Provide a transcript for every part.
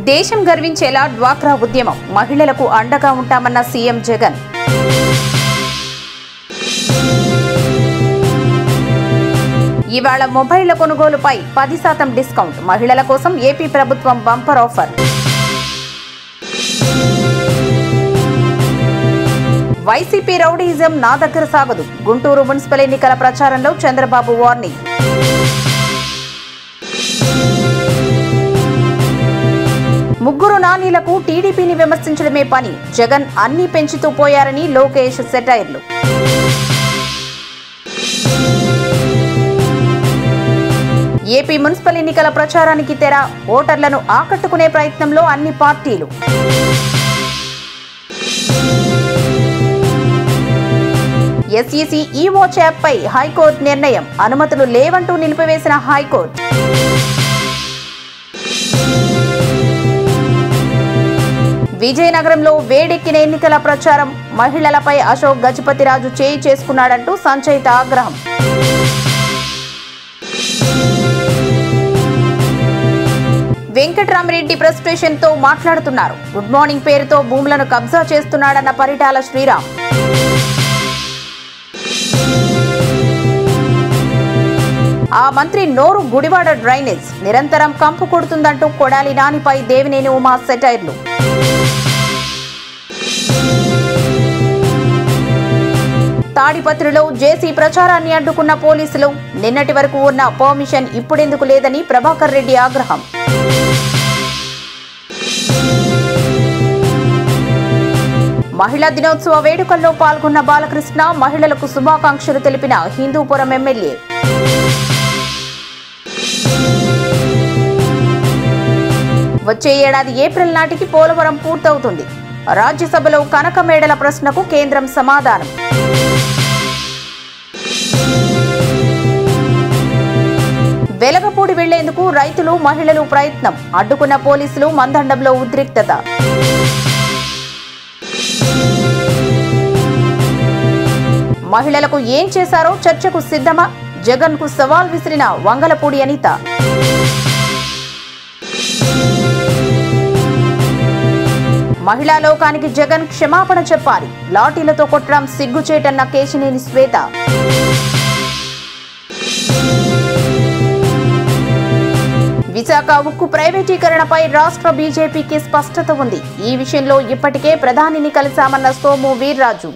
దేశం గర్వించేలా డ్వాక్రా ఉద్యమం మహిళలకు అండగా ఉంటామన్న సీఎం జగన్ ఇవాళ మొబైళ్ల కొనుగోలుపై పది శాతం డిస్కౌంట్ మహిళల కోసం ఏపీ ప్రభుత్వం బంపర్ ఆఫర్ వైసీపీ రౌడీయిజం నా దగ్గర సాగదు గుంటూరు మున్సిపల్ ఎన్నికల ప్రచారంలో చంద్రబాబు వార్నింగ్ ముగ్గురు నానీలకు టీడీపీని విమర్శించడమే పని జగన్ అన్ని పెంచుతూ పోయారని లోకేష్ సెటైర్లు ఏపీ మున్సిపల్ ఎన్నికల ప్రచారానికి తెర ఓటర్లను ఆకట్టుకునే ప్రయత్నంలో అన్ని పార్టీలు ఎస్ఈసి ఈ వాచ్ యాప్పై హైకోర్టు నిర్ణయం అనుమతులు లేవంటూ నిలిపివేసిన హైకోర్టు విజయనగరంలో వేడెక్కిన ఎన్నికల ప్రచారం మహిళలపై అశోక్ గజపతిరాజు చేయి చేసుకున్నాడంటూ సంచయిత ఆగ్రహం వెంకట్రామరెడ్డి ప్రెస్ స్టేషన్ తో మాట్లాడుతున్నారు గుడ్ మార్నింగ్ పేరుతో భూములను కబ్జా చేస్తున్నాడన్న పరిటాల శ్రీరామ్ ఆ మంత్రి నోరు గుడివాడ డ్రైనేజ్ నిరంతరం కంపు కొడుతుందంటూ కొడాలి నానిపై దేవినేని ఉమా సెటైర్లు తాడిపత్రిలో జేసీ ప్రచారాన్ని అడ్డుకున్న పోలీసులు నిన్నటి వరకు ఉన్న పర్మిషన్ ఇప్పుడెందుకు లేదని ప్రభాకర్ రెడ్డి ఆగ్రహం మహిళా దినోత్సవ వేడుకల్లో పాల్గొన్న బాలకృష్ణ మహిళలకు శుభాకాంక్షలు తెలిపిన హిందూపురం ఎమ్మెల్యే వచ్చే ఏడాది ఏప్రిల్ నాటికి పోలవరం పూర్తవుతుంది రాజ్యసభలో కనక మేడల ప్రశ్నకు కేంద్రం సమాధానం వెలగపూడి వెళ్లేందుకు రైతులు మహిళలు ప్రయత్నం అడ్డుకున్న పోలీసులు మందండంలో ఉద్రిక్తత మహిళలకు ఏం చేశారో చర్చకు సిద్ధమా జగన్ కు సవాల్ విసిరిన వంగలపూడి అనిత మహిళా లోకానికి జగన్ క్షమాపణ చెప్పాలి లాఠీలతో కొట్టడం సిగ్గుచేటన్న కేశినేని శ్వేత విశాఖ ఉక్కు ప్రైవేటీకరణపై రాష్ట్ర బీజేపీకి స్పష్టత ఉంది ఈ విషయంలో ఇప్పటికే ప్రధానిని కలిశామన్న సోము వీర్రాజు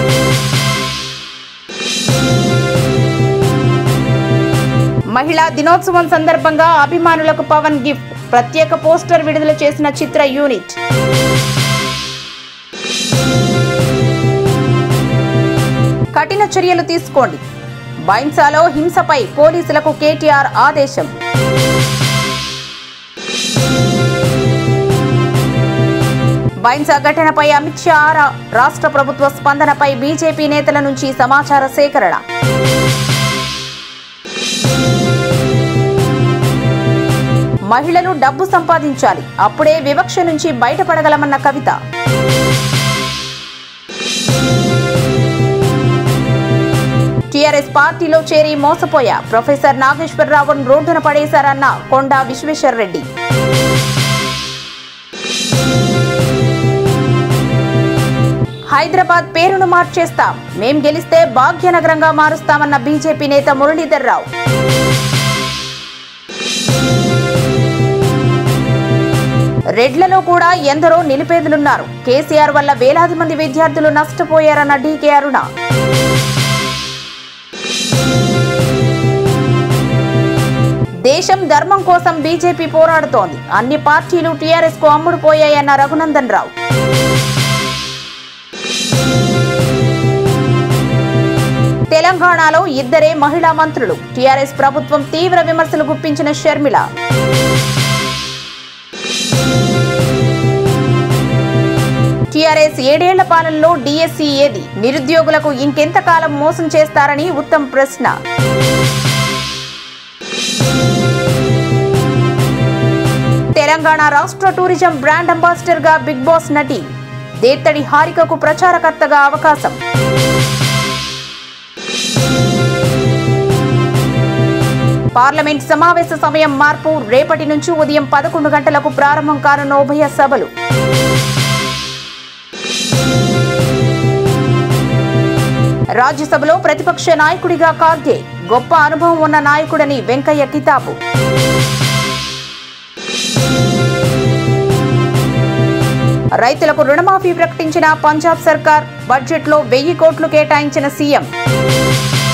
మహిళా దినోత్సవం సందర్భంగా అభిమానులకు పవన్ గిఫ్ట్ ప్రత్యేక పోస్టర్ విడుదల చేసిన చిత్ర యూనిట్ కఠిన చర్యలు తీసుకోండి బైన్సాలో హింసపై పోలీసులకు కేటీఆర్ ఆదేశం బైన్సా ఘటనపై అమిత్ షా ఆరా రాష్ట్ర ప్రభుత్వ స్పందనపై బీజేపీ నేతల నుంచి సమాచార సేకరణ మహిళలు డబ్బు సంపాదించాలి అప్పుడే వివక్ష నుంచి బయటపడగలమన్న కవిత టీఆర్ఎస్ పార్టీలో చేరి మోసపోయా ప్రొఫెసర్ నాగేశ్వరరావును రోడ్డున పడేశారన్న కొండా విశ్వేశ్వరరెడ్డి హైదరాబాద్ పేరును మార్చేస్తాం మేం గెలిస్తే భాగ్యనగరంగా మారుస్తామన్న బీజేపీ నేత మురళీధర్ రావు రెడ్లలో కూడా ఎందరో నిలిపేదులున్నారు కేసీఆర్ వల్ల వేలాది మంది విద్యార్థులు నష్టపోయారన్న డీకే అరుణ దేశం ధర్మం కోసం బీజేపీ పోరాడుతోంది అన్ని పార్టీలు టీఆర్ఎస్ కు అమ్ముడుపోయాయన్న రఘునందన్ రావు తెలంగాణలో ఇద్దరే మహిళా మంత్రులు టీఆర్ఎస్ ప్రభుత్వం తీవ్ర విమర్శలు గుప్పించిన షర్మిల టీఆర్ఎస్ ఏడేళ్ల పాలనలో డిఎస్సీ ఏది నిరుద్యోగులకు ఇంకెంతకాలం మోసం చేస్తారని ఉత్తమ్ ప్రశ్న తెలంగాణ రాష్ట్ర టూరిజం బ్రాండ్ అంబాసిడర్ గా బిగ్ బాస్ నటి దేత్తడి హారికకు ప్రచారకర్తగా అవకాశం పార్లమెంట్ సమావేశ సమయం మార్పు రేపటి నుంచి ఉదయం పదకొండు గంటలకు ప్రారంభం కానున్న ఉభయ సభలు రాజ్యసభలో ప్రతిపక్ష నాయకుడిగా కార్గే గొప్ప అనుభవం ఉన్న నాయకుడని వెంకయ్య కితాబు రైతులకు రుణమాఫీ ప్రకటించిన పంజాబ్ సర్కార్ బడ్జెట్లో వెయ్యి కోట్లు కేటాయించిన సీఎం